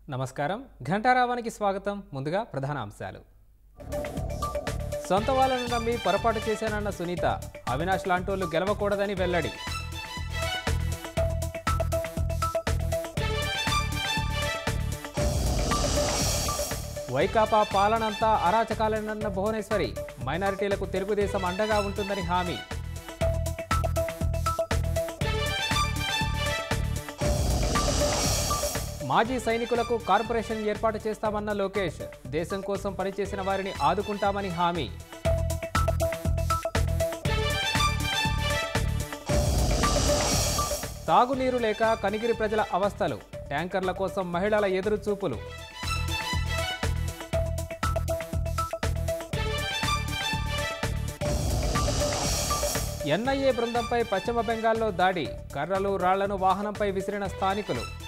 నమస్కారం ఘంటారావానికి స్వాగతం ముందుగా ప్రధాన అంశాలు సొంత వాళ్ళను నమ్మి పొరపాటు చేశానన్న సునీత అవినాష్ లాంటోళ్లు గెలవకూడదని వెల్లడి వైకాపా పాలనంతా అరాచకాలనన్న భువనేశ్వరి మైనారిటీలకు తెలుగుదేశం అండగా ఉంటుందని హామీ మాజీ సైనికులకు కార్పొరేషన్ ఏర్పాటు చేస్తామన్న లోకేష్ దేశం కోసం పనిచేసిన వారిని ఆదుకుంటామని హామీ తాగునీరు లేక కనిగిరి ప్రజల అవస్థలు ట్యాంకర్ల కోసం మహిళల ఎదురు చూపులు ఎన్ఐఏ బృందంపై పశ్చిమ బెంగాల్లో దాడి కర్రలు రాళ్లను వాహనంపై విసిరిన స్థానికులు